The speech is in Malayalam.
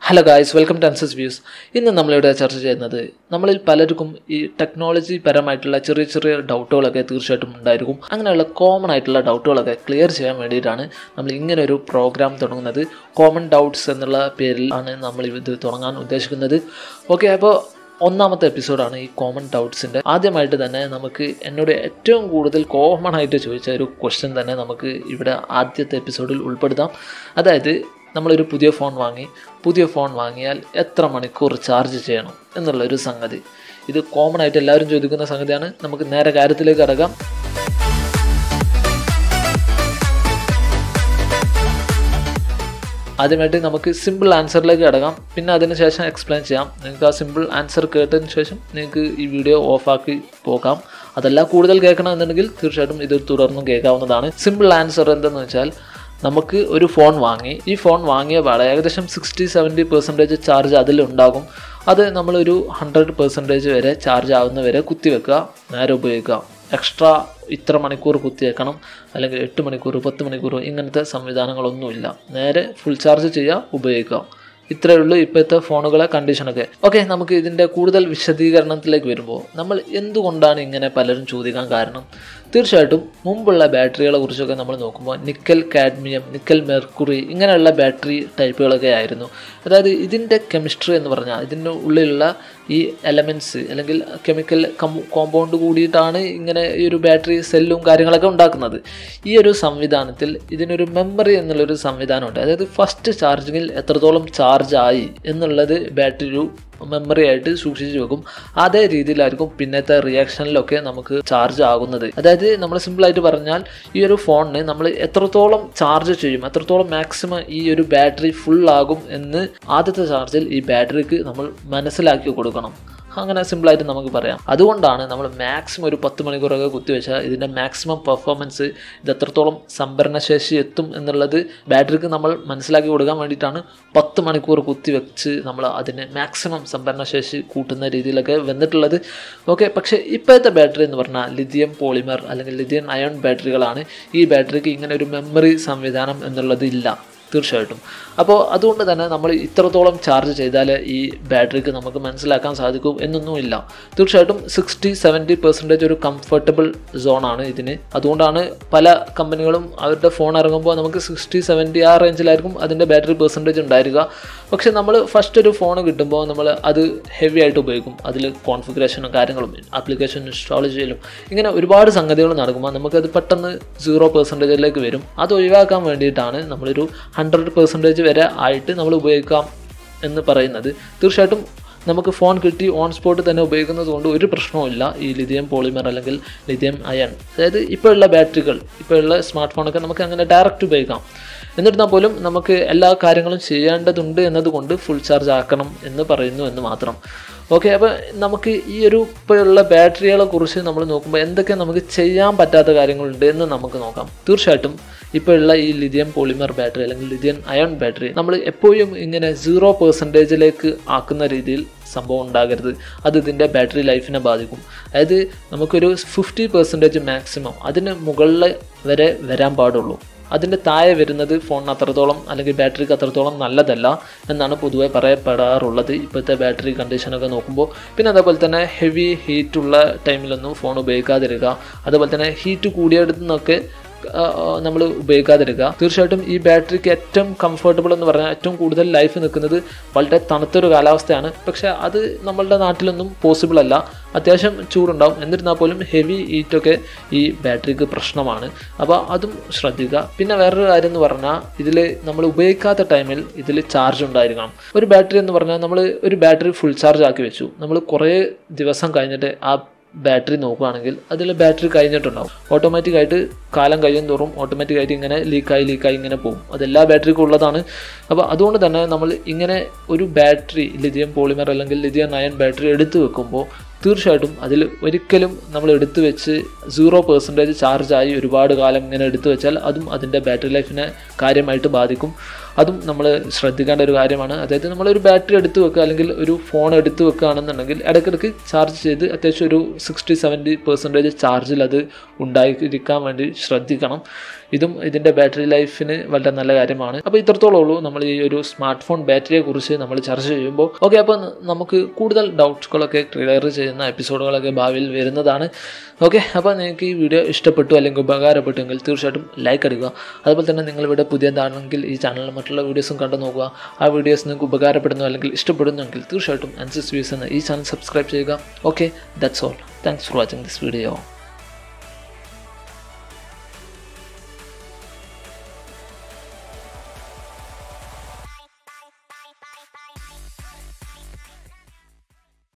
hello guys welcome to Ansi's views ഇന്ന് നമ്മളിവിടെ ചർച്ച ചെയ്യുന്നത് നമ്മളിൽ പലർക്കും ഈ ടെക്നോളജി പരമായിട്ടുള്ള ചെറിയ ചെറിയ ഡൗട്ടുകളൊക്കെ തീർച്ചയായിട്ടും ഉണ്ടായിരിക്കും അങ്ങനെയുള്ള കോമൺ ആയിട്ടുള്ള ഡൗട്ടുകളൊക്കെ ക്ലിയർ ചെയ്യാൻ വേണ്ടിയിട്ടാണ് നമ്മൾ ഇങ്ങനെ ഒരു പ്രോഗ്രാം തുടങ്ങുന്നത് കോമൺ ഡൗട്ട്സ് എന്നുള്ള പേരിൽ ആണ് നമ്മൾ ഇത് തുടങ്ങാൻ ഉദ്ദേശിക്കുന്നത് ഓക്കെ അപ്പോൾ ഒന്നാമത്തെ എപ്പിസോഡാണ് ഈ കോമൺ ഡൗട്ട്സിൻ്റെ ആദ്യമായിട്ട് തന്നെ നമുക്ക് എന്നോട് ഏറ്റവും കൂടുതൽ കോമൺ ആയിട്ട് ചോദിച്ച ഒരു ക്വസ്റ്റ്യൻ തന്നെ നമുക്ക് ഇവിടെ ആദ്യത്തെ എപ്പിസോഡിൽ ഉൾപ്പെടുത്താം അതായത് നമ്മളൊരു പുതിയ ഫോൺ വാങ്ങി പുതിയ ഫോൺ വാങ്ങിയാൽ എത്ര മണിക്കൂർ ചാർജ് ചെയ്യണം എന്നുള്ളൊരു സംഗതി ഇത് കോമൺ ആയിട്ട് എല്ലാവരും ചോദിക്കുന്ന സംഗതിയാണ് നമുക്ക് നേരെ കാര്യത്തിലേക്ക് കടക്കാം ആദ്യമായിട്ട് നമുക്ക് സിമ്പിൾ ആൻസറിലേക്ക് കിടക്കാം പിന്നെ അതിനുശേഷം എക്സ്പ്ലെയിൻ ചെയ്യാം നിങ്ങൾക്ക് ആ സിമ്പിൾ ആൻസർ കേട്ടതിന് ശേഷം നിങ്ങൾക്ക് ഈ വീഡിയോ ഓഫാക്കി പോകാം അതല്ല കൂടുതൽ കേൾക്കണമെന്നുണ്ടെങ്കിൽ തീർച്ചയായിട്ടും ഇത് തുടർന്നും കേൾക്കാവുന്നതാണ് സിമ്പിൾ ആൻസർ എന്തെന്ന് വെച്ചാൽ നമുക്ക് ഒരു ഫോൺ വാങ്ങി ഈ ഫോൺ വാങ്ങിയ പാടെ ഏകദേശം സിക്സ്റ്റി സെവൻറ്റി പെർസെൻറ്റേജ് ചാർജ് അതിലുണ്ടാകും അത് നമ്മളൊരു ഹൺഡ്രഡ് പെർസെൻറ്റേജ് വരെ ചാർജ് ആവുന്ന വരെ കുത്തിവെക്കുക നേരെ ഉപയോഗിക്കുക എക്സ്ട്രാ ഇത്ര മണിക്കൂർ കുത്തിവെക്കണം അല്ലെങ്കിൽ എട്ട് മണിക്കൂർ പത്ത് മണിക്കൂർ ഇങ്ങനത്തെ സംവിധാനങ്ങളൊന്നുമില്ല നേരെ ഫുൾ ചാർജ് ചെയ്യുക ഉപയോഗിക്കുക ഇത്രയേ ഉള്ളൂ ഇപ്പോഴത്തെ ഫോണുകളെ കണ്ടീഷനൊക്കെ ഓക്കെ നമുക്ക് ഇതിൻ്റെ കൂടുതൽ വിശദീകരണത്തിലേക്ക് വരുമ്പോൾ നമ്മൾ എന്തുകൊണ്ടാണ് ഇങ്ങനെ പലരും ചോദിക്കാൻ കാരണം തീർച്ചയായിട്ടും മുമ്പുള്ള ബാറ്ററികളെ കുറിച്ചൊക്കെ നമ്മൾ നോക്കുമ്പോൾ നിക്കൽ കാഡ്മിയം നിക്കൽ മെർക്കുറി ഇങ്ങനെയുള്ള ബാറ്ററി ടൈപ്പുകളൊക്കെ ആയിരുന്നു അതായത് ഇതിൻ്റെ കെമിസ്ട്രി എന്ന് പറഞ്ഞാൽ ഇതിൻ്റെ ഉള്ളിലുള്ള ഈ എലമെൻറ്റ്സ് അല്ലെങ്കിൽ കെമിക്കൽ കോമ്പൗണ്ട് കൂടിയിട്ടാണ് ഇങ്ങനെ ഈ ഒരു ബാറ്ററി സെല്ലും കാര്യങ്ങളൊക്കെ ഉണ്ടാക്കുന്നത് ഈ ഒരു സംവിധാനത്തിൽ ഇതിനൊരു മെമ്മറി എന്നുള്ളൊരു സംവിധാനമുണ്ട് അതായത് ഫസ്റ്റ് ചാർജിങ്ങിൽ എത്രത്തോളം ചാർജ് ആയി എന്നുള്ളത് ബാറ്ററി ഒരു മെമ്മറി ആയിട്ട് സൂക്ഷിച്ചു വെക്കും അതേ രീതിയിലായിരിക്കും പിന്നത്തെ റിയാക്ഷനിലൊക്കെ നമുക്ക് ചാർജ് ആകുന്നത് അതായത് നമ്മൾ സിമ്പിളായിട്ട് പറഞ്ഞാൽ ഈ ഒരു ഫോണിന് നമ്മൾ എത്രത്തോളം ചാർജ് ചെയ്യും എത്രത്തോളം മാക്സിമം ഈ ഒരു ബാറ്ററി ഫുൾ ആകും എന്ന് ആദ്യത്തെ ചാർജിൽ ഈ ബാറ്ററിക്ക് നമ്മൾ മനസ്സിലാക്കി കൊടുക്കണം അങ്ങനെ സിമ്പിളായിട്ട് നമുക്ക് പറയാം അതുകൊണ്ടാണ് നമ്മൾ മാക്സിമം ഒരു പത്ത് മണിക്കൂറൊക്കെ കുത്തിവെച്ചാൽ ഇതിൻ്റെ മാക്സിമം പെർഫോമൻസ് ഇത് എത്രത്തോളം സംഭരണശേഷി എത്തും എന്നുള്ളത് ബാറ്ററിക്ക് നമ്മൾ മനസ്സിലാക്കി കൊടുക്കാൻ വേണ്ടിയിട്ടാണ് പത്ത് മണിക്കൂർ കുത്തിവെച്ച് നമ്മൾ അതിന് മാക്സിമം സംഭരണശേഷി കൂട്ടുന്ന രീതിയിലൊക്കെ വന്നിട്ടുള്ളത് ഓക്കെ പക്ഷേ ഇപ്പോഴത്തെ ബാറ്ററി എന്ന് പറഞ്ഞാൽ ലിഥിയം പോളിമർ അല്ലെങ്കിൽ ലിഥിയം അയോൺ ബാറ്ററികളാണ് ഈ ബാറ്ററിക്ക് ഇങ്ങനെ ഒരു മെമ്മറി സംവിധാനം എന്നുള്ളത് ഇല്ല തീർച്ചയായിട്ടും അപ്പോൾ അതുകൊണ്ട് തന്നെ നമ്മൾ ഇത്രത്തോളം ചാർജ് ചെയ്താൽ ഈ ബാറ്ററിക്ക് നമുക്ക് മനസ്സിലാക്കാൻ സാധിക്കും എന്നൊന്നുമില്ല തീർച്ചയായിട്ടും സിക്സ്റ്റി സെവൻറ്റി പെർസെൻറ്റേജ് ഒരു കംഫർട്ടബിൾ സോണാണ് ഇതിന് അതുകൊണ്ടാണ് പല കമ്പനികളും അവരുടെ ഫോൺ ഇറങ്ങുമ്പോൾ നമുക്ക് സിക്സ്റ്റി സെവൻറ്റി ആ റേഞ്ചിലായിരിക്കും അതിൻ്റെ ബാറ്ററി പെർസെൻറ്റേജ് ഉണ്ടായിരിക പക്ഷേ നമ്മൾ ഫസ്റ്റ് ഒരു ഫോൺ കിട്ടുമ്പോൾ നമ്മൾ അത് ഹെവി ആയിട്ട് ഉപയോഗിക്കും അതിൽ കോൺഫിഗറേഷനും കാര്യങ്ങളും ആപ്ലിക്കേഷൻ ഇൻസ്റ്റാൾ ചെയ്യലും ഇങ്ങനെ ഒരുപാട് സംഗതികൾ നടക്കുമ്പോൾ നമുക്കത് പെട്ടെന്ന് സീറോ പെർസെൻറ്റേജിലേക്ക് വരും അത് ഒഴിവാക്കാൻ വേണ്ടിയിട്ടാണ് നമ്മളൊരു ഹൺഡ്രഡ് പെർസെൻറ്റേജ് വരെ ആയിട്ട് നമ്മൾ ഉപയോഗിക്കാം എന്ന് പറയുന്നത് തീർച്ചയായിട്ടും നമുക്ക് ഫോൺ കിട്ടി ഓൺ സ്പോട്ട് തന്നെ ഉപയോഗിക്കുന്നത് കൊണ്ട് ഒരു പ്രശ്നവുമില്ല ഈ ലിഥിയം പോളിമർ അല്ലെങ്കിൽ ലിഥിയം അയൺ അതായത് ഇപ്പോഴുള്ള ബാറ്ററികൾ ഇപ്പോഴുള്ള സ്മാർട്ട് ഫോണൊക്കെ നമുക്ക് അങ്ങനെ ഡയറക്റ്റ് ഉപയോഗിക്കാം എന്നിരുന്നാൽ പോലും നമുക്ക് എല്ലാ കാര്യങ്ങളും ചെയ്യേണ്ടതുണ്ട് എന്നതുകൊണ്ട് ഫുൾ ചാർജ് ആക്കണം എന്ന് പറയുന്നു എന്ന് മാത്രം ഓക്കെ അപ്പോൾ നമുക്ക് ഈ ഒരു ഇപ്പോഴുള്ള ബാറ്ററികളെ കുറിച്ച് നമ്മൾ നോക്കുമ്പോൾ എന്തൊക്കെ നമുക്ക് ചെയ്യാൻ പറ്റാത്ത കാര്യങ്ങളുണ്ട് എന്ന് നമുക്ക് നോക്കാം തീർച്ചയായിട്ടും ഇപ്പോഴുള്ള ഈ ലിഥിയം പോളിമർ ബാറ്ററി അല്ലെങ്കിൽ ലിഥിയം അയൺ ബാറ്ററി നമ്മൾ എപ്പോഴും ഇങ്ങനെ സീറോ പെർസെൻറ്റേജിലേക്ക് ആക്കുന്ന രീതിയിൽ സംഭവം ഉണ്ടാകരുത് അത് ഇതിൻ്റെ ബാറ്ററി ലൈഫിനെ ബാധിക്കും അതായത് നമുക്കൊരു ഫിഫ്റ്റി പെർസെൻറ്റേജ് മാക്സിമം അതിന് മുകളിൽ വരെ വരാൻ പാടുള്ളൂ അതിൻ്റെ താഴെ വരുന്നത് ഫോണിന് അത്രത്തോളം അല്ലെങ്കിൽ ബാറ്ററിക്ക് അത്രത്തോളം നല്ലതല്ല എന്നാണ് പൊതുവെ പറയപ്പെടാറുള്ളത് ഇപ്പോഴത്തെ ബാറ്ററി കണ്ടീഷനൊക്കെ നോക്കുമ്പോൾ പിന്നെ അതേപോലെ തന്നെ ഹെവി ഹീറ്റുള്ള ടൈമിലൊന്നും ഫോൺ ഉപയോഗിക്കാതിരിക്കുക അതേപോലെ തന്നെ ഹീറ്റ് കൂടിയെടുത്തു നിന്നൊക്കെ നമ്മൾ ഉപയോഗിക്കാതിരിക്കുക തീർച്ചയായിട്ടും ഈ ബാറ്ററിക്ക് ഏറ്റവും കംഫർട്ടബിൾ എന്ന് പറഞ്ഞാൽ ഏറ്റവും കൂടുതൽ ലൈഫ് നിൽക്കുന്നത് വളരെ തണുത്തൊരു കാലാവസ്ഥയാണ് പക്ഷേ അത് നമ്മളുടെ നാട്ടിലൊന്നും പോസിബിൾ അല്ല അത്യാവശ്യം ചൂടുണ്ടാവും എന്നിരുന്നാൽ പോലും ഹെവി ഹീറ്റൊക്കെ ഈ ബാറ്ററിക്ക് പ്രശ്നമാണ് അപ്പോൾ അതും ശ്രദ്ധിക്കുക പിന്നെ വേറൊരു കാര്യം എന്ന് പറഞ്ഞാൽ ഇതിൽ നമ്മൾ ഉപയോഗിക്കാത്ത ടൈമിൽ ഇതിൽ ചാർജ് ഉണ്ടായിരിക്കണം ഒരു ബാറ്ററി എന്ന് പറഞ്ഞാൽ നമ്മൾ ഒരു ബാറ്ററി ഫുൾ ചാർജ് ആക്കി വെച്ചു നമ്മൾ കുറേ ദിവസം കഴിഞ്ഞിട്ട് ആ ബാറ്ററി നോക്കുകയാണെങ്കിൽ അതിൽ ബാറ്ററി കഴിഞ്ഞിട്ടുണ്ടാവും ഓട്ടോമാറ്റിക്കായിട്ട് കാലം കഴിയും തോറും ഓട്ടോമാറ്റിക്കായിട്ട് ഇങ്ങനെ ലീക്കായി ലീക്കായി ഇങ്ങനെ പോകും അതെല്ലാ ബാറ്ററിക്കും ഉള്ളതാണ് അപ്പോൾ അതുകൊണ്ട് തന്നെ നമ്മൾ ഇങ്ങനെ ഒരു ബാറ്ററി ലിഥിയം പോളിമർ അല്ലെങ്കിൽ ലിഥിയം അയൺ ബാറ്ററി എടുത്തു വെക്കുമ്പോൾ തീർച്ചയായിട്ടും അതിൽ ഒരിക്കലും നമ്മൾ എടുത്തു വെച്ച് സീറോ പെർസെൻറ്റേജ് ചാർജായി ഒരുപാട് കാലം ഇങ്ങനെ എടുത്തു വെച്ചാൽ അതും അതിൻ്റെ ബാറ്ററി ലൈഫിനെ കാര്യമായിട്ട് ബാധിക്കും അതും നമ്മൾ ശ്രദ്ധിക്കേണ്ട ഒരു കാര്യമാണ് അതായത് നമ്മളൊരു ബാറ്ററി എടുത്ത് വെക്കുക അല്ലെങ്കിൽ ഒരു ഫോൺ എടുത്ത് വെക്കുകയാണെന്നുണ്ടെങ്കിൽ ഇടയ്ക്കിടയ്ക്ക് ചാർജ് ചെയ്ത് അത്യാവശ്യം ഒരു സിക്സ്റ്റി സെവൻറ്റി പെർസെൻറ്റേജ് ചാർജിൽ അത് ഉണ്ടായിരിക്കാൻ വേണ്ടി ശ്രദ്ധിക്കണം ഇതും ഇതിൻ്റെ ബാറ്ററി ലൈഫിന് വളരെ നല്ല കാര്യമാണ് അപ്പോൾ ഇത്രത്തോളം ഉള്ളൂ നമ്മൾ ഈ ഒരു സ്മാർട്ട് ഫോൺ ബാറ്ററിയെ കുറിച്ച് നമ്മൾ ചർച്ച ചെയ്യുമ്പോൾ ഓക്കെ അപ്പോൾ നമുക്ക് കൂടുതൽ ഡൗട്ട്സുകളൊക്കെ ക്ലിയർ ചെയ്യുന്ന എപ്പിസോഡുകളൊക്കെ ഭാവിയിൽ വരുന്നതാണ് ഓക്കെ അപ്പോൾ നിങ്ങൾക്ക് ഈ വീഡിയോ ഇഷ്ടപ്പെട്ടു അല്ലെങ്കിൽ ഉപകാരപ്പെട്ടുവെങ്കിൽ തീർച്ചയായിട്ടും ലൈക്ക് അടിക്കുക അതുപോലെ തന്നെ നിങ്ങളിവിടെ പുതിയതാണെങ്കിൽ ഈ ചാനലിൽ മറ്റുള്ള വീഡിയോസും കണ്ടു നോക്കുക ആ വീഡിയോസ് നിങ്ങൾക്ക് ഉപകാരപ്പെടുന്നു അല്ലെങ്കിൽ ഇഷ്ടപ്പെടുന്നെങ്കിൽ തീർച്ചയായിട്ടും അൻസിസ് വ്യൂസ് എന്ന ഈ ചാനൽ സബ്സ്ക്രൈബ് ചെയ്യുക okay that's all thanks for watching this video